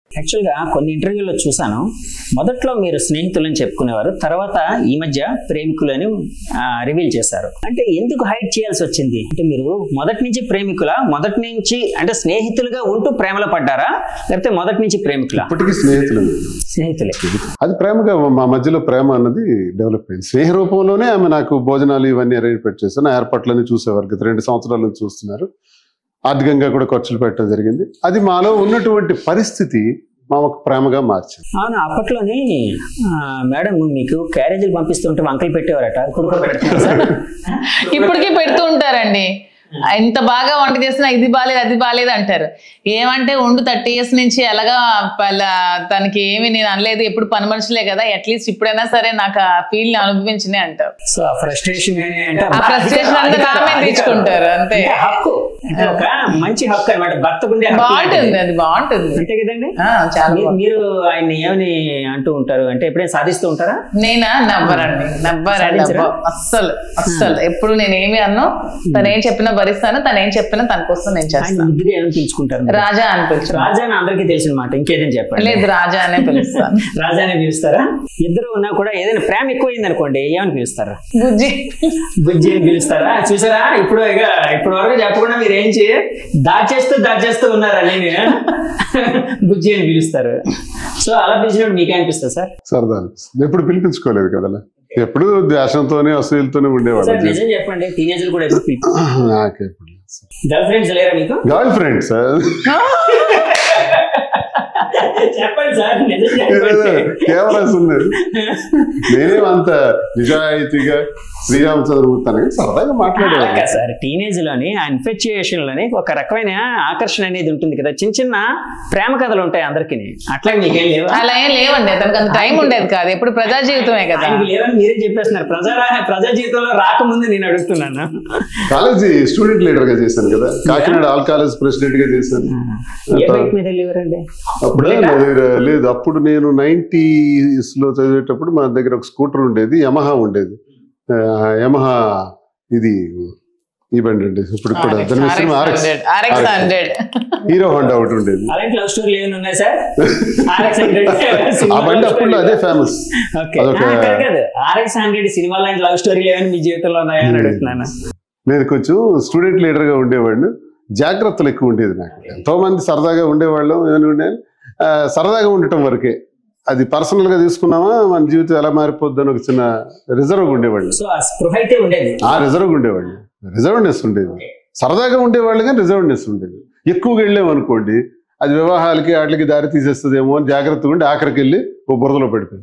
యాక్చువల్గా కొన్ని ఇంటర్వ్యూలో చూసాను మొదట్లో మీరు స్నేహితులని చెప్పుకునేవారు తర్వాత ఈ మధ్య ప్రేమికులని రివీల్ చేశారు అంటే ఎందుకు హైడ్ చేయాల్సి వచ్చింది అంటే మీరు మొదటి నుంచి ప్రేమికుల మొదటి నుంచి అంటే స్నేహితులుగా ఉంటూ ప్రేమలో పడ్డారా లేకపోతే మొదటి నుంచి ప్రేమికుల ఇప్పటికీ స్నేహితులు స్నేహితులే అది ప్రేమగా మా మధ్యలో ప్రేమ అన్నది డెవలప్ అయింది స్నేహ రూపంలోనే ఆమె నాకు భోజనాలు ఇవన్నీ అరేంజ్మెంట్ చేశాను ఏర్పాట్లన్నీ చూసేవారు గత రెండు సంవత్సరాల నుంచి చూస్తున్నారు ఆర్థికంగా కూడా ఖర్చులు పెట్టడం జరిగింది అది మాలో ఉన్నటువంటి పరిస్థితి మా ఒక ప్రేమగా మార్చింది అవును అప్పట్లోనే ఆ, మేడం మీకు క్యారేజీలు పంపిస్తుంటే వంకలు పెట్టేవారట ఇప్పుడు కూడా పెడుతున్నారు సార్ ఇప్పటికీ పెడుతూ ఉంటారండి ఎంత బాగా వంట చేసినా ఇది బాలేదు అది బాలేదు అంటారు ఏమంటే ఉండు థర్టీ ఇయర్స్ నుంచి ఎలాగా పల- తనకి ఏమి నేను అనలేదు ఎప్పుడు పని మనుషులే కదా అట్లీస్ట్ ఇప్పుడైనా సరే నాకు ఆ ఫీల్ అనుభవించినే అంటారు సో ఆ ఫ్రస్ట్రేషన్ అంటే ఆ frustration అంతా నా మీద తెచ్చుకుంటారు, అంతే. అంటే హక్కు అంటే ఒక మంచి హక్కు అనమాట భర్తకుండే హక్కు బాగుంటుంది లాంటిది. అది బాగుంటుంది అంతే కదండి ఆ, చాలా మీరు- బాగుంది. మీరు ఆయన ఏమని అంటూ ఉంటారు అంటే ఎప్పుడైనా సాధిస్తూ ఉంటారా నేనా నవ్వరండి నవ్వరండి సాధించరా? అబ్బా. అస్సలు అస్సలు ఎప్పుడు నేను ఏమి అన్నో తను ఏం చెప్పినా భరిస్తాను తను ఏం చెప్పినా తన కోసం నేను ఆయన చేస్తాను ముద్దుగా ఏమని పిలుచుకుంటారు మీరు? రాజా అని పిలుచు రాజా అని అందరికీ తెలిసిన మాట ఇంకేదైనా చెప్పండి లేదు రాజా అనే పిలుస్తాను రాజా అని పిలుస్తారా ఇద్దరు ఉన్నా కూడా ఏదైనా ప్రేమ ఎక్కువైంది అనుకోండి ఏమని పిలుస్తారా బుజ్జి బుజ్జి అని పిలుస్తారా చూసారా ఇప్పుడు ఇక ఇప్పుడు వరకు చెప్పకుండా మీరు ఏం చేయ దాచేస్తూ దాచేస్తూ ఉన్నారా నేను బుజ్జి అని పిలుస్తారు సో అలా పిలిచినప్పుడు మీకే అనిపిస్తుంది సార్ సరదా అనిపిస్తుంది. ఎప్పుడు పిలిపించుకోలేదు కదా ఎప్పుడు దేశంతోనే అసూయలతోనే సార్ ఉండేవాడు నిజం చెప్పండి టీనేజ్లు కూడా ఎప్పుడు పిలిపి నాకెప్పుడు గర్ల్ ఫ్రెండ్స్ లేరా మీకు గర్ల్ ఫ్రెండ్ సార్ చెప్పండి సార్ నిజం చెప్పండి కెమెరాస్ ఉన్నాయి నేనేం అంత నిజాయితీగా శ్రీరామచంద్రమూర్తి అని సరదాగా అలా మాట్లాడేవాడు కాదు సార్ టీనేజ్ లోని ఆ ఇన్ఫెక్చుయేషన్ లోని ఒక రకమైన ఆకర్షణ అనేది ఉంటుంది కదా చిన్న చిన్న ప్రేమ కథలు ఉంటాయి అందరికి అట్లాగే మీకేం లేవా అలా ఏం లేవండి తనకు అంత టైం ఉండేది కాదు ఎప్పుడు ప్రజా జీవితమే కదా ఆయనకి లేవని మీరే చెప్పేస్తున్నారు ప్రజా ప్రజా జీవితంలో రాకముందు నేను అడుగుతున్నాను కాలేజీ స్టూడెంట్ లీడర్ గా చేశాను కదా కాకినాడ ఆల్ కాలేజ్ ప్రెసిడెంట్ గా చేశాను ఏ బైక్ మీద వెళ్ళేవారండి అప్పుడు నా దగ్గర లేదు అప్పుడు నేను నైన్టీస్ లో చదివేటప్పుడు మా దగ్గర ఒక స్కూటర్ ఉండేది యమహా ఉండేది ఆ, యమహా ఇది ఈ బండి అండి ఇప్పుడు కూడా దాని మీద cinema RX. RX hundred Hero Honda ఒకటి ఉండేది అలాంటి లవ్ స్టోరీలు ఏమైనా ఉన్నాయి సార్ ఆర్ఎక్స్ హండ్రెడ్ ఆ బండి అప్పుడు అదే ఫేమస్ అదొక- ఆర్ఎక్స్ హండ్రెడ్ సినిమా లాంటి లవ్ స్టోరీలు ఏమైనా మీ జీవితంలో ఉన్నాయా అని అడుగుతున్నాను నేను కొంచెం స్టూడెంట్ లీడర్ గా ఉండేవాడిని జాగ్రత్తలు ఎక్కువ ఉండేది నాకు ఎంతో మంది సరదాగా ఉండేవాళ్ళం ఏమైనా ఉండేది ఆ, సరదాగా ఉండటం వరకే అది పర్సనల్ గా తీసుకున్నామా మన జీవితం ఎలా మారిపోద్ది అని ఒక చిన్న రిజర్వ్ ఉండేవాడిని సో ఆ స్పృహ అయితే ఉండేది ఆ రిజర్వ్ ఉండేవాడిని రిజర్వ్నెస్ ఉండేది సరదాగా ఉండేవాళ్ళు కానీ రిజర్వ్నెస్ ఉండేది ఎక్కువగా వెళ్ళామనుకోండి అది వివాహాలకి వాటికి దారి తీసేస్తుందేమో అని జాగ్రత్తగా ఉండి ఆఖరికి వెళ్ళి ఓ బురదలో పడిపోయింది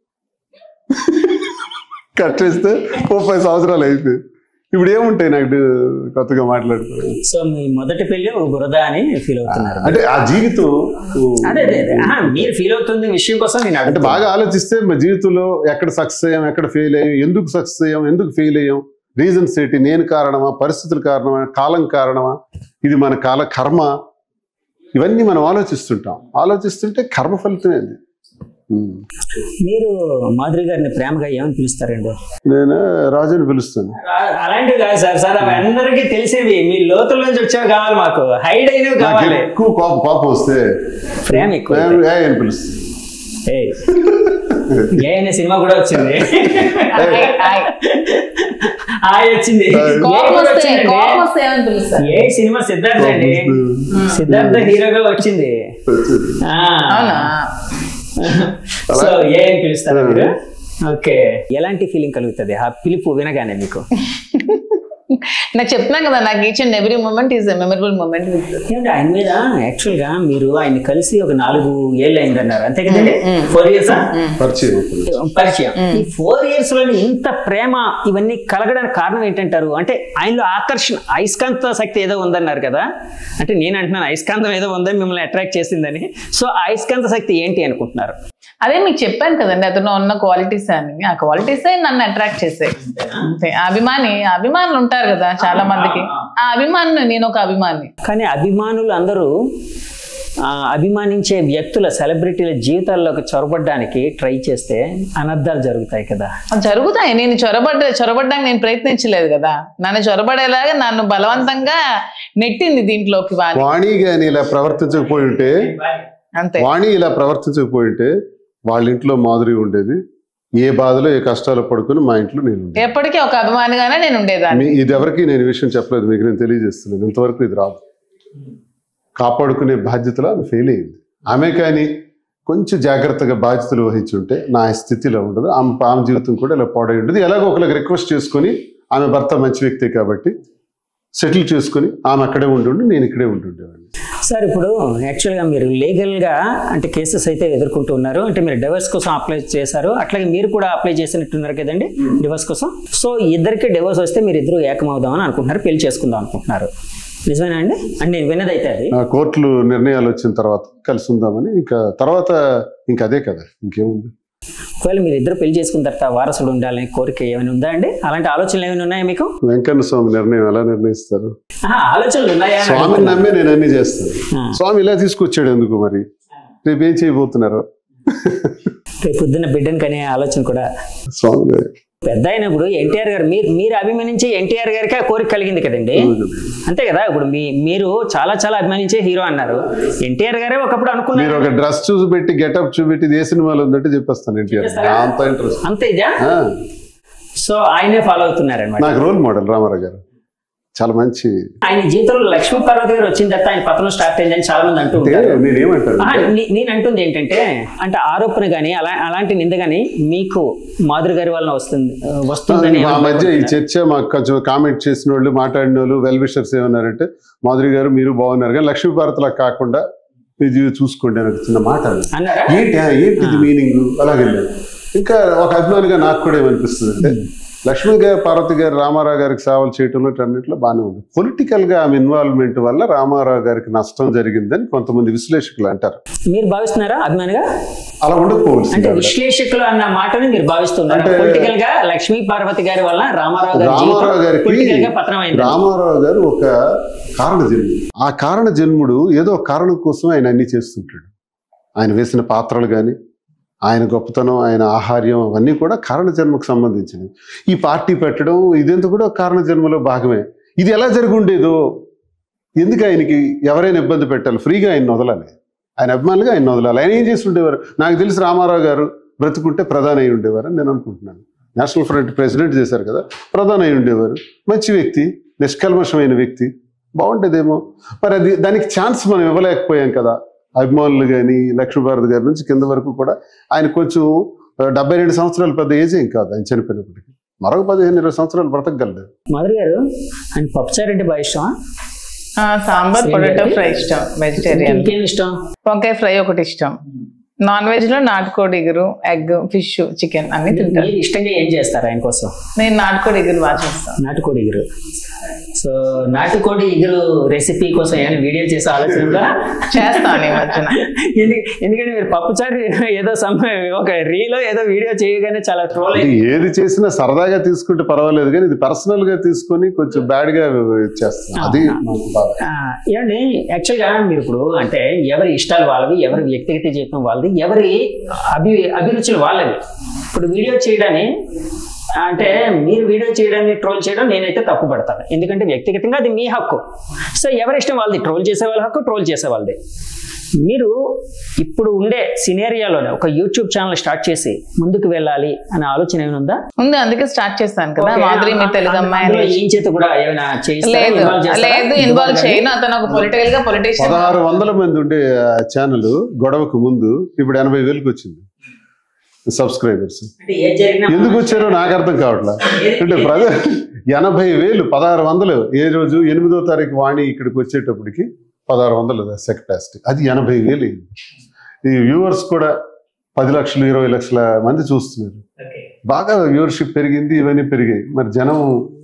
కట్టేస్తే ఓ పది సంవత్సరాలు అయిపోయింది ఇప్పుడు ఏముంటాయి నాకు కొత్తగా మాట్లాడుకో సో మీ మొదటి పెళ్లి ఒక బురద అని ఫీల్ అవుతున్నారు అంటే ఆ జీవితం అదే అదే అదే ఆహా, మీరు ఫీల్ అవుతుంది విషయం కోసం నేను అంటే అడుగుతున్నా. బాగా ఆలోచిస్తే మా జీవితంలో ఎక్కడ సక్సెస్ అయ్యాం ఎక్కడ ఫెయిల్ అయ్యాం ఎందుకు సక్సెస్ అయ్యాం ఎందుకు ఫెయిల్ అయ్యాం రీజన్స్ ఏంటి నేను కారణమా పరిస్థితుల కారణమా కాలం కారణమా ఇది మన కాల కర్మ ఇవన్నీ మనం ఆలోచిస్తుంటాం ఆలోచిస్తుంటే కర్మ ఫలితమే అది ఉమ్. మీరు మాధురి గారిని ప్రేమగా ఏమని పిలుస్తారండి నేను రాజుని పిలుస్తాను ఆ- అలాంటివి కాదు సార్ సార్ అవి అందరికీ తెలిసేవి మీ లోతుల నుంచి వచ్చేవి కావాలి మాకు హైడ్ అయినవి నాకు కావాలి ఎక్కువ కోపం కోపం వస్తే ప్రేమ ఎక్కువ నేను ఏ అని పిలుస్తాను ఏయ్. ఏ అనే సినిమా కూడా వచ్చింది హాయ్ వచ్చింది ఏ కోపం కూడా వస్తే వచ్చిందండి. కోపం వస్తే ఏమని పిలుస్తారు ఏ సినిమా సిద్ధార్థ అండి సిద్ధార్థ హీరోగా వచ్చింది ఆ. అవునా సో ఏ అని పిలుస్తారా మీరు ఓకే ఎలాంటి ఫీలింగ్ కలుగుతుంది ఆ పిలుపు వినగానే మీకు నాకు చెప్తున్నాం కదా నాకు each and every moment is memorable moment with ఏమంటే ఆయన మీద యాక్చువల్ గా మీరు ఆయన కలిసి ఒక నాలుగు ఏళ్ళు అయిందన్నారు అంతే కదండి ఫోర్ ఇయర్స్ పరిచయం అవుతుంది. పరిచయం ఈ ఫోర్ ఇయర్స్ లోని ఇంత ప్రేమ ఇవన్నీ కలగడానికి కారణం ఏంటంటారు అంటే ఆయనలో ఆకర్షణ అయస్కాంత శక్తి ఏదో ఉందన్నారు కదా అంటే నేను అంటున్నాను అయస్కాంతం ఏదో ఉందని మిమ్మల్ని అట్రాక్ట్ చేసిందని సో ఆ అయస్కాంత శక్తి ఏంటి అనుకుంటున్నారు అదే మీకు చెప్పాను కదండి అతను ఉన్న క్వాలిటీస్ అని ఆ క్వాలిటీసే నన్ను అట్రాక్ట్ చేసాయి అంతే ఆ అభిమాని ఆ అభిమానులు ఉంటారు కదా చాలా మందికి ఆ అభిమాని నేను ఒక అభిమాని కానీ అభిమానులు అందరూ ఆ, అభిమానించే వ్యక్తుల సెలబ్రిటీల జీవితాల్లోకి చొరబడ్డానికి ట్రై చేస్తే అనర్థాలు జరుగుతాయి కదా అది జరుగుతాయి నేను చొరబడ్డ చొరబడ్డానికి నేను ప్రయత్నించలేదు కదా నన్ను చొరబడేలాగా నన్ను బలవంతంగా నెట్టింది దీంట్లోకి వాణి వాణి గాని ఇలా ప్రవర్తించకపోయి ఉంటే అంతే వాణి ఇలా ప్రవర్తించకపోయింటే వాళ్ళ ఇంట్లో మాధురి ఉండేది ఏ బాధలో ఏ కష్టాలు పడుకుని మా ఇంట్లో నేను ఉండేది. ఎప్పటికీ ఒక అభిమానిగానే నేను ఉండేదాన్ని మీ ఇది ఎవరికి నేను ఈ విషయం చెప్పలేదు మీకు నేను తెలియజేస్తున్నాను ఇంతవరకు ఇది రాదు కాపాడుకునే బాధ్యతలో ఆమె ఫెయిల్ అయింది ఆమె కానీ కొంచెం జాగ్రత్తగా బాధ్యతలు వహించి ఉంటే నా స్థితిలో ఉండదు ఆమె ఆమె జీవితం కూడా ఇలా పాడై ఉండదు ఎలాగో ఒకరికి రిక్వెస్ట్ చేసుకొని ఆమె భర్త మంచి వ్యక్తే కాబట్టి సెటిల్ చేసుకొని ఆమె అక్కడే ఉండి నేను ఇక్కడే ఉంటుండేవాడిని సార్ ఇప్పుడు యాక్చువల్గా మీరు లీగల్గా అంటే కేసెస్ అయితే ఎదుర్కొంటూ ఉన్నారు అంటే మీరు డివోర్స్ కోసం అప్లై చేశారు అట్లాగే మీరు కూడా అప్లై చేసినట్టున్నారు కదండి డివోర్స్ కోసం సో ఇద్దరికి డివోర్స్ వస్తే మీరు ఇద్దరు ఏకమవుదామని అనుకుంటున్నారు పెళ్లి చేసుకుందాం అనుకుంటున్నారు నిజమేనా అండి అంటే నేను విన్నదైతే అది ఆ కోర్టులు నిర్ణయాలు వచ్చిన తర్వాత కలిసి ఉందామని ఇంకా తర్వాత ఇంకా అదే కదా ఇంకేముంది ఒకవేళ మీరు ఇద్దరు పెళ్లి చేసుకున్న తర్వాత వారసుడు ఉండాలని కోరిక ఏమైనా ఉందా అండి అలాంటి ఆలోచనలు ఏమైనా ఉన్నాయా మీకు వెంకన్న స్వామి నిర్ణయం ఎలా నిర్ణయిస్తారు ఆహా, ఆలోచనలు ఉన్నాయా అని స్వామిని అడుగుతున్నా. నమ్మే నేను అన్ని చేస్తాను ఆ. స్వామి ఇలా తీసుకొచ్చాడు ఎందుకు మరి రేపు ఏం చేయబోతున్నారు రేపు పొద్దున్న బిడ్డను కనే ఆలోచన కూడా స్వామి పెద్ద అయినప్పుడు ఎన్టీఆర్ గారు మీరు మీరు అభిమానించే ఎన్టీఆర్ గారికి ఆ కోరిక కలిగింది కదండి అంతే కదా ఇప్పుడు మీ మీరు చాలా చాలా అభిమానించే హీరో అన్నారు ఎన్టీఆర్ గారే ఒకప్పుడు మీరు అనుకున్నారు ఒక డ్రెస్ చూపెట్టి గెటప్ చూపెట్టి ఇది ఏ సినిమాలో ఉందంటే చెప్పేస్తాను ఎన్టీఆర్ అంత ఇంట్రెస్ట్ అంతే ఇదా సో ఆయనే ఫాలో అవుతున్నారు అనమాట నాకు రోల్ మోడల్ రామారావు గారు చాలా మంచి ఆయన జీవితంలో లక్ష్మీ పార్వతి గారు వచ్చిన తర్వాత ఆయన పతనం స్టార్ట్ అయిందని చాలా మంది అంటూ అంటే ఉంటారు నేనేమంటాను ఆహా, నే- నేను అంటుంది ఏంటంటే అంటే ఆరోపణ కానీ అలా అలాంటి నింద కానీ మీకు మాధురి గారి వలన వస్తుంది వస్తుందని మా మధ్య ఈ చర్చ మాకు కొంచెం కామెంట్ చేసిన వాళ్ళు మాట్లాడిన వాళ్ళు వెల్ విషర్స్ ఏమన్నారంటే మాధురి గారు మీరు బాగున్నారు కానీ లక్ష్మీ భారత్లా కాకుండా మీ జీవితం చూసుకోండి అని ఒక చిన్న మాట అన్నారు. అన్నారా ఏంటి ఆ, ఏంటి ఇది మీనింగ్ అలాగే ఇంకా ఒక అభిమానిగా నాకు కూడా ఏమనిపిస్తుంది అంటే లక్ష్మీ గారు పార్వతి గారు రామారావు గారికి సేవలు చేయటంలో అన్నింటిలో బాగానే ఉంది పొలిటికల్ గా ఆమె ఇన్వాల్వ్మెంట్ వల్ల రామారావు గారికి నష్టం జరిగిందని కొంతమంది విశ్లేషకులు అంటారు మీరు భావిస్తున్నారా అభిమానిగా అలా ఉండకపోవచ్చు అంటే విశ్లేషకులు అన్న మాటని మీరు భావిస్తున్నారు అంటే- పొలిటికల్ గా లక్ష్మీ పార్వతి గారి వల్ల రామారావు గారి రామారావు గారికి పొలిటికల్ గా పతనం అయింది రామారావు గారు ఒక కారణ జన్ముడు ఆ కారణ జన్ముడు ఏదో ఒక కారణం కోసం ఆయన అన్ని చేస్తుంటాడు ఆయన వేసిన పాత్రలు కానీ ఆయన గొప్పతనం ఆయన ఆహార్యం అవన్నీ కూడా కారణ జన్మకు సంబంధించినవి ఈ పార్టీ పెట్టడం ఇదంతా కూడా కారణ జన్మలో భాగమే ఇది ఎలా జరిగి ఉండేదో ఎందుకు ఆయనకి ఎవరైనా ఇబ్బంది పెట్టాలి ఫ్రీగా ఆయన వదలాలి ఆయన అభిమానులుగా ఆయన వదలాలి ఆయన ఏం చేసి ఉండేవారు నాకు తెలిసి రామారావు గారు బ్రతుకుంటే ప్రధాని అయి ఉండేవారు అని నేను అనుకుంటున్నాను నేషనల్ ఫ్రంట్ ప్రెసిడెంట్ చేశారు కదా ప్రధాని అయి ఉండేవారు మంచి వ్యక్తి నిష్కల్మషమైన వ్యక్తి బాగుండేదేమో మరి అది దానికి ఛాన్స్ మనం ఇవ్వలేకపోయాం కదా అభిమానులు కానీ లక్ష్మీభారతి గారి నుంచి కింద వరకు కూడా ఆయన కొంచెం ఆ, డెబ్బై రెండు సంవత్సరాలు పెద్ద ఏజ్ ఏం కాదు ఆయన చనిపోయినప్పటికీ మరొక పదిహేను ఇరవై సంవత్సరాలు బ్రతకగలడు మాధురి గారు ఆయన పప్పుచారు అంటే బాగా ఇష్టమా ఆ, సాంబార్ పొటాటో ఫ్రై ఇష్టం వెజిటేరియన్ ఇంకేం ఇష్టం వంకాయ ఫ్రై ఒకటి ఇష్టం నాన్ వెజ్ లో నాటుకోడి ఇగురు ఎగ్ ఫిష్ చికెన్ అన్ని తింటాను మీరు ఇష్టంగా ఏం చేస్తారు ఆయన కోసం నేను నాటుకోడి ఇగురు బాగా చేస్తాను నాటుకోడి ఇగురు సో నాటుకోడి ఇగురు రెసిపీ కోసం ఏమైనా వీడియో చేసే ఆలోచన ఉందా? చేస్తాను ఈ మధ్యన ఎందు- ఎందుకంటే మీరు పప్పుచారు ఏదో సమ్ ఒక రీలో ఏదో వీడియో చేయగానే చాలా ట్రోల్ ఇది ఏది చేసినా సరదాగా తీసుకుంటే పర్వాలేదు కానీ ఇది పర్సనల్ గా తీసుకొని కొంచెం బ్యాడ్ గా చేస్తాం అది నాకు బాధ ఏమండి యాక్చువల్గా మీరు ఇప్పుడు అంటే ఎవరి ఇష్టాలు వాళ్ళవి ఎవరి వ్యక్తిగత జీవితం వాళ్ళది ఎవరి అభి అభిరుచులు వాళ్ళవి ఇప్పుడు వీడియో చేయడాన్ని అంటే మీరు వీడియో చేయడాన్ని ట్రోల్ చేయడం నేనైతే తప్పు పడతాను ఎందుకంటే వ్యక్తిగతంగా అది మీ హక్కు సో ఎవరి ఇష్టం వాళ్ళది ట్రోల్ చేసే వాళ్ళ హక్కు ట్రోల్ చేసే వాళ్ళది మీరు ఇప్పుడు ఉండే సినేరియాలోనే ఒక యూట్యూబ్ ఛానల్ స్టార్ట్ చేసి ముందుకు వెళ్ళాలి అనే ఆలోచన ఏమైనా ఉందా ఉంది అందుకే స్టార్ట్ చేస్తాను కదా ఓకే, మాధురి మీ ఆ- తెలుగు ఆ- అమ్మాయి అందులో అని. ఏం చేత కూడా ఏమైనా చేయిస్తారా? లేదు involve చేస్తారా? లేదు ఇన్వాల్వ్ ఇన్వాల్వ్ చేయను అతను ఒక పొలిటికల్ గా పొలిటీషియన్ పదహారు వందల మంది ఉండే ఛానల్ గొడవకు ముందు ఇప్పుడు ఎనభై వేలకు వచ్చింది సబ్స్క్రైబర్స్ అంటే ఏది జరిగినా ఎందుకు వచ్చారో నాకు అర్థం కావట్లా అంటే ప్రజ ఎనభై వేలు పదహారు వందలు ఏ రోజు ఎనిమిదో తారీఖు వాణి ఇక్కడికి వచ్చేటప్పటికి పదహారు వందలు కెపాసిటీ అది ఎనభై వేలు అయింది. ఈ వ్యూవర్స్ కూడా పది లక్షలు ఇరవై లక్షల మంది చూస్తున్నారు ఓకే. బాగా వ్యూవర్షిప్ పెరిగింది ఇవన్నీ పెరిగాయి మరి జనం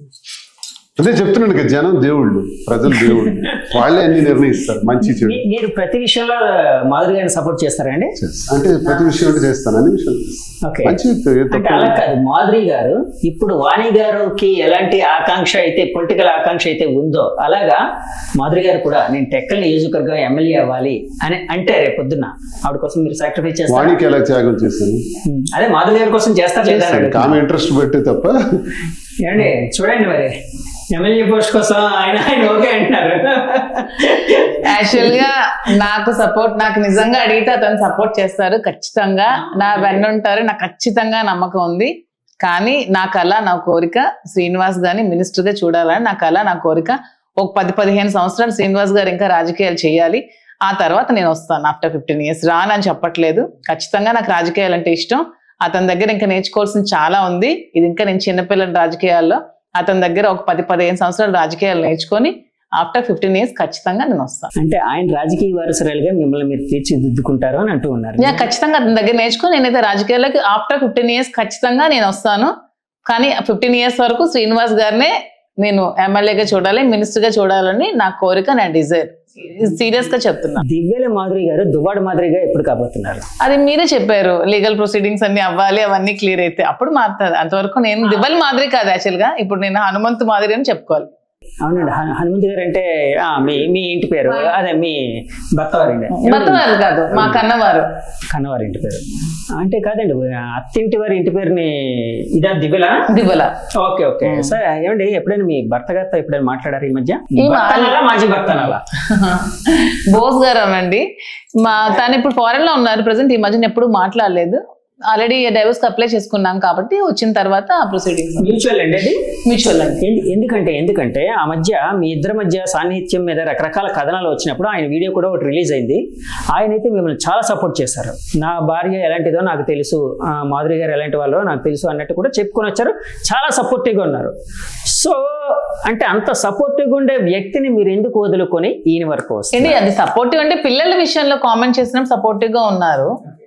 అదే చెప్తున్నాను కదా జనం దేవుళ్ళు ప్రజలు దేవుళ్ళు వాళ్ళే అన్ని నిర్ణయిస్తారు మంచి చెడు మీ- మీరు ప్రతి విషయంలో మాధురి గారిని సపోర్ట్ చేస్తారండి అంటే ప్రతి విషయం అంటే చేస్తాను అన్ని విషయాలు చేస్తాను. ఓకే మంచి వ్యక్తి, ఏ అంటే తప్పు అలా కాదు మాధురి గారు ఇప్పుడు వాణి గారికి ఎలాంటి ఆకాంక్ష అయితే పొలిటికల్ ఆకాంక్ష అయితే ఉందో అలాగా మాధురి గారు కూడా నేను టెక్కల్ నియోజకవర్గం ఎమ్మెల్యే అవ్వాలి అని అంటే రేపు పొద్దున్న ఆవిడ కోసం మీరు సాక్రిఫైస్ చేస్తారు వాణికి ఎలా త్యాగం చేశాను అదే మాధురి గారి కోసం చేస్తారు లేదా అని అడుగుతున్నా. ఆమె ఇంట్రెస్ట్ పెట్టే తప్ప ఏమండి చూడండి మరి ఎమ్మెల్యే పోస్ట్ కోసం ఆయన ఆయన ఓకే అంటున్నారు యాక్చువల్ గా నాకు సపోర్ట్ నాకు నిజంగా అడిగితే అతను సపోర్ట్ చేస్తారు ఖచ్చితంగా నా వెన్నుంటారు నాకు ఖచ్చితంగా నమ్మకం ఉంది కానీ నా కళ నా కోరిక శ్రీనివాస్ గారిని మినిస్టర్ గా చూడాలని నా కళ నా కోరిక ఒక పది పదిహేను సంవత్సరాలు శ్రీనివాస్ గారు ఇంకా రాజకీయాలు చేయాలి ఆ తర్వాత నేను వస్తాను ఆఫ్టర్ ఫిఫ్టీన్ ఇయర్స్ రానని చెప్పట్లేదు ఖచ్చితంగా నాకు రాజకీయాలు అంటే ఇష్టం అతని దగ్గర ఇంకా నేర్చుకోవాల్సింది చాలా ఉంది ఇది ఇంకా నేను చిన్నపిల్లల రాజకీయాల్లో అతని దగ్గర ఒక పది పదిహేను సంవత్సరాలు రాజకీయాలు నేర్చుకొని ఆఫ్టర్ ఫిఫ్టీన్ ఇయర్స్ ఖచ్చితంగా నేను వస్తాను అంటే ఆయన రాజకీయ వారసురాలుగా మిమ్మల్ని మీరు తీర్చిదిద్దుకుంటారు అని అంటూ ఉన్నారు నేను ఖచ్చితంగా అతని దగ్గర నేర్చుకుని నేనైతే రాజకీయాల్లోకి ఆఫ్టర్ ఫిఫ్టీన్ ఇయర్స్ ఖచ్చితంగా నేను వస్తాను కానీ ఫిఫ్టీన్ ఇయర్స్ వరకు శ్రీనివాస్ గారినే నేను ఎమ్మెల్యేగా చూడాలి మినిస్టర్ గా చూడాలని నా కోరిక నా డిజైర్ సీరియస్ గా చెప్తున్నా దివ్యల మాధురి గారు దువ్వాడు మాదిరిగా ఎప్పుడు కాబోతున్నారు అది మీరే చెప్పారు లీగల్ ప్రొసీడింగ్స్ అన్ని అవ్వాలి అవన్నీ క్లియర్ అయితే అప్పుడు మారుతుంది అంతవరకు నేను దివల్ మాదిరి కాదు యాక్చువల్ గా ఇప్పుడు నేను హనుమంతు మాదిరి అని చెప్పుకోవాలి అవునండి హను- హనుమంత్ గారు అంటే ఆ, మీ మీ ఇంటి పేరు అదే మీ భర్త వారింటి భర్తవారు కాదు మా కన్నవారు కన్నవారి ఇంటి పేరు అంటే కాదండి అత్తింటి వారి ఇంటి పేరుని ఇదా దివ్యలా దివల ఓకే ఓకే సార్ ఏమండి ఎప్పుడైనా మీ భర్త గారితో ఎప్పుడైనా మాట్లాడారు ఈ మధ్య ఈ మా- భర్తనాలా, మాజీ భర్తనాలా బోస్ గారు అనండి మా తను ఇప్పుడు ఫారెన్ లో ఉన్నారు ప్రజెంట్ ఈ మధ్యన ఎప్పుడు మాట్లాడలేదు ఆల్రెడీ డైవర్స్ అప్లై చేసుకున్నాం కాబట్టి వచ్చిన తర్వాత ఆ ప్రొసీడింగ్స్ మ్యూచువల్ అండి అది మ్యూచువల్ అండి ఎందు- ఎందుకంటే ఎందుకంటే ఆ మధ్య మీ ఇద్దరి మధ్య సాన్నిహిత్యం మీద రకరకాల కథనాలు వచ్చినప్పుడు ఆయన వీడియో కూడా ఒకటి రిలీజ్ అయింది ఆయన అయితే మిమ్మల్ని చాలా సపోర్ట్ చేశారు నా భార్య ఎలాంటిదో నాకు తెలుసు ఆ, మాధురి గారు ఎలాంటి వాళ్ళో నాకు తెలుసు అన్నట్టు కూడా చెప్పుకొని వచ్చారు చాలా సపోర్టివ్గా ఉన్నారు సో అంటే అంత సపోర్టివ్గా ఉండే వ్యక్తిని మీరు ఎందుకు వదులుకొని ఈయన వరకు వస్తారు ఏంటి అది సపోర్టివ్ అంటే పిల్లల విషయంలో కామెంట్ చేసినా సపోర్టివ్ గా ఉన్నారు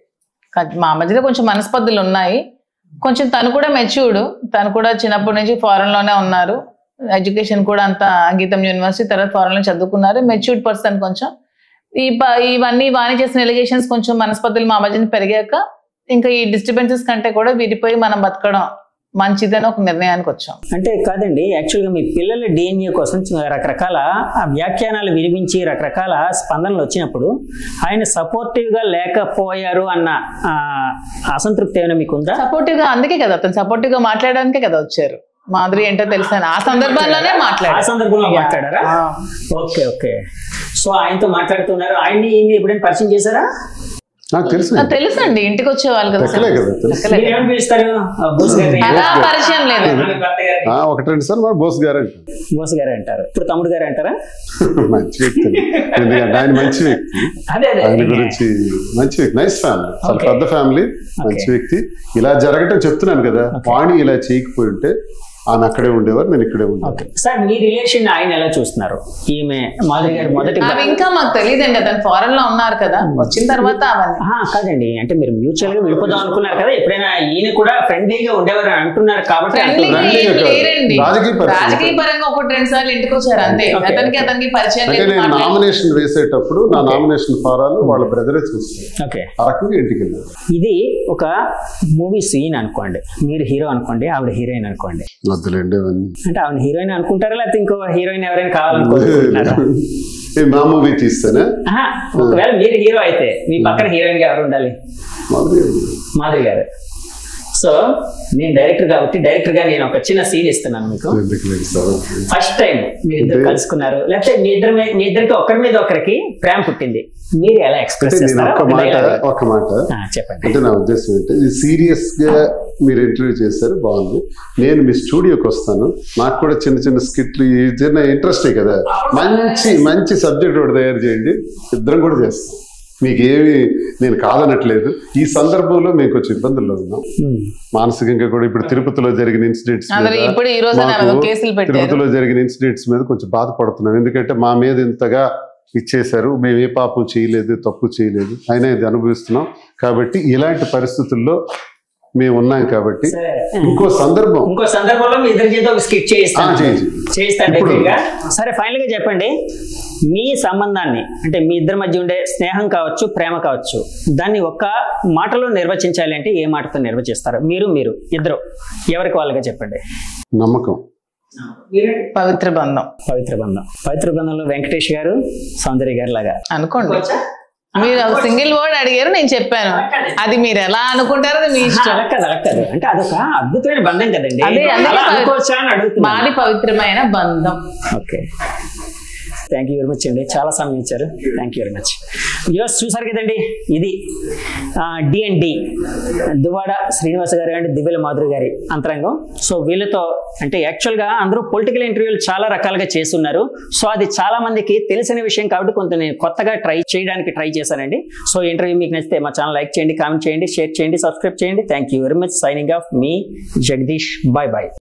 కా- మా మధ్యలో కొంచెం మనస్పర్ధలు ఉన్నాయి కొంచెం తను కూడా మెచ్యూర్డ్ తను కూడా చిన్నప్పటి నుంచి ఫారెన్ లోనే ఉన్నారు ఎడ్యుకేషన్ కూడా అంత గీతం యూనివర్సిటీ తర్వాత ఫారెన్ లో చదువుకున్నారు మెచ్యూర్డ్ పర్సన్ కొంచెం ఈ ప- ఇవన్నీ వాణి చేసిన ఎలిగేషన్స్ కొంచెం మనస్పర్ధలు మా మధ్యన పెరిగాక ఇంకా ఈ డిస్టర్బెన్సెస్ కంటే కూడా విడిపోయి మనం బతకడం మంచిదని ఒక నిర్ణయానికి వచ్చాం అంటే కాదండి యాక్చువల్గా మీ పిల్లల డిఎన్ఏ కోసం చ- రకరకాల ఆ వ్యాఖ్యానాలు వినిపించి రకరకాల స్పందనలు వచ్చినప్పుడు ఆయన సపోర్టివ్గా లేకపోయారు అన్న ఆ, అసంతృప్తి ఏమైనా మీకు ఉందా సపోర్టివ్ గా అందుకే కదా అతను సపోర్టివ్ గా మాట్లాడడానికే కదా వచ్చారు మాధురి ఏంటో తెలుసాను ఆ సందర్భంలోనే ఆ మాట్లాడారు సందర్భంలో మాట్లాడారా ఓకే ఓకే సో ఆయనతో మాట్లాడుతున్నారు ఆయన్ని ఈయన్ని ఎప్పుడైనా పరిచయం చేశారా నాకు తెలుసు నాకు తెలుసండి ఇంటికి వచ్చేవాళ్ళు కదా లెక్కలే కదా తెలుసు లెక్కలే మీరు కదా. ఏమని పిలుస్తారు ఆ, బోస్ గారిని అలా పరిచయం లేదు మీ భర్త గారిని ఆ, ఒకటి రెండు సార్లు మరి బోస్ గారు అంటారు బోస్ గారు అంటారు ఇప్పుడు తమ్ముడు గారు అంటారా మంచి వ్యక్తి ఎందుకంటే ఆయన మంచి వ్యక్తి అదే అదే ఆయన గురించి మంచి వ్యక్తి నైస్ ఫ్యామిలీ చాలా Okay. పెద్ద ఫ్యామిలీ మంచి వ్యక్తి ఇలా జరగటం చెప్తున్నాను కదా వాణి ఇలా చేయకపోయి ఉంటే ఆయన అక్కడే ఉండేవారు నేను ఇక్కడే ఉండేవారు ఓకే సార్ మీ రిలేషన్ ఆయన ఎలా చూస్తున్నారు ఈమె మాధురి గారు మొదటి అవి ఇంకా మాకు తెలియదండి అతను ఫారెన్ లో ఉన్నారు కదా వచ్చిన తర్వాత అవన్నీ ఆహా, కాదండి అంటే మీరు మ్యూచువల్ గా విడిపోదాం అనుకున్నారు కదా ఎప్పుడైనా ఈయన కూడా ఫ్రెండ్లీగా ఉండేవారు అని అంటున్నారు కాబట్టి ఫ్రెండ్లీగా friendly ఏం కాదు. లేరండి రాజకీయ పరిస్థితి. రాజకీయ పరంగా ఒకటి రెండు సార్లు ఇంటికి వచ్చారు అంతే Okay. అతనికి అతనికి పరిచయం అంటే లేదు నేను మాట్లాడలేదు. నామినేషన్ వేసేటప్పుడు నా నామినేషన్ ఫారాలు వాళ్ళ బ్రదరే చూస్తారు ఓకే ఆ రకంగా ఇంటికి వెళ్ళారు ఇది ఒక మూవీ సీన్ అనుకోండి మీరు హీరో అనుకోండి ఆవిడ హీరోయిన్ అనుకోండి వద్దులేండి అవన్నీ అంటే ఆవిడ హీరోయిన్ అనుకుంటారా లేకపోతే ఇంకో హీరోయిన్ ఎవరైనా కావాలనుకుంటున్నారా ఏ, మా మూవీ తీస్తేనే ఆహా, ఒకవేళ మీరు హీరో అయితే మీ పక్కన హీరోయిన్ గా ఎవరు ఉండాలి మాధురి మాధురి గారు సో నేను డైరెక్టర్ కాబట్టి డైరెక్టర్ గా నేను ఒక చిన్న సీన్ ఇస్తున్నాను మీకు ఎందుకు లేదు సార్ ఫస్ట్ టైం మీ ఇద్దరు అంటే- కలుసుకున్నారు లేకపోతే మీ ఇద్దరు మీ- మీ ఇద్దరికి ఒకరి మీద ఒకరికి ప్రేమ పుట్టింది మీరు ఎలా ఎక్స్ప్రెస్ అంటే నేను చేస్తారా ఒక్క ఒక మాట dialogue. ఒక్క మాట ఆ, చెప్పండి అంటే నా ఉద్దేశం ఏంటంటే ఇది సీరియస్ గా మీరు ఇంటర్వ్యూ చేశారు బాగుంది నేను మీ స్టూడియోకి వస్తాను నాకు కూడా చిన్న చిన్న స్కిట్లు ఈ చిన్న ఇంట్రెస్టే కదా మంచి మంచి సబ్జెక్ట్ ఒకటి తయారు చేయండి ఇద్దరం కూడా చేస్తాం మీకు ఏమి నేను కాదనట్లేదు ఈ సందర్భంలో మేము కొంచెం ఇబ్బందుల్లో ఉన్నాం ఉమ్. మానసికంగా కూడా ఇప్పుడు తిరుపతిలో జరిగిన ఇన్సిడెంట్స్ అందరూ ఇప్పుడు ఈ రోజు కేసులు పెట్టారు తిరుపతిలో జరిగిన ఇన్సిడెంట్స్ మీద కొంచెం బాధపడుతున్నాం ఎందుకంటే మా మీద ఇంతగా ఇచ్చేశారు మేము ఏ పాపం చేయలేదు తప్పు చేయలేదు అయినా ఇది అనుభవిస్తున్నాం కాబట్టి ఇలాంటి పరిస్థితుల్లో మేము ఉన్నాం కాబట్టి సరే. ఇంకో సందర్భం ఇంకో సందర్భంలో మీ ఇద్దరి చేత ఒక స్కిట్ ఆ, చేయిస్తాను చేయించు. చేయిస్తాను ఇప్పుడు- డెఫినెట్గా. సరే ఫైనల్ గా చెప్పండి మీ సంబంధాన్ని అంటే మీ ఇద్దరి మధ్య ఉండే స్నేహం కావచ్చు ప్రేమ కావచ్చు దాన్ని ఒక్క మాటలో నిర్వచించాలి అంటే ఏ మాటతో నిర్వచిస్తారు మీరు మీరు ఇద్దరు ఎవరికి వాళ్ళగా చెప్పండి నమ్మకం పవిత్ర బంధం పవిత్ర బంధం పవిత్ర బంధంలో వెంకటేష్ గారు సౌందర్య గారు లాగా అనుకోండి మీరు ఒక సింగిల్ వర్డ్ అడిగారు నేను చెప్పాను అది మీరు ఎలా అనుకుంటారో అది మీ ఇష్టం అలా కాదు అలా కాదు అంటే అదొక అద్భుతమైన బంధం కదండి అదే, అందుకే అలా పవి- అనుకోవచ్చా అని అడుగుతున్నాను మాది పవిత్రమైన బంధం okay thank you very much అండి చాలా సమయం ఇచ్చారు thank you very much views చూసారు కదండి ఇది D and D Duvvada Srinivasa గారి అండ్ దివ్యల మాధురి గారి అంతరంగం సో వీళ్ళతో అంటే యాక్చువల్గా అందరూ పొలిటికల్ ఇంటర్వ్యూలు చాలా రకాలుగా చేస్తున్నారు సో అది చాలా మందికి తెలిసిన విషయం కాబట్టి కొంత నేను కొత్తగా ట్రై చేయడానికి ట్రై చేశానండి సో ఇంటర్వ్యూ మీకు నచ్చితే మా ఛానల్ లైక్ చేయండి కామెంట్ చేయండి షేర్ చేయండి సబ్స్క్రైబ్ చేయండి thank you very much signing off మీ జగదీష్ బాయ్ బాయ్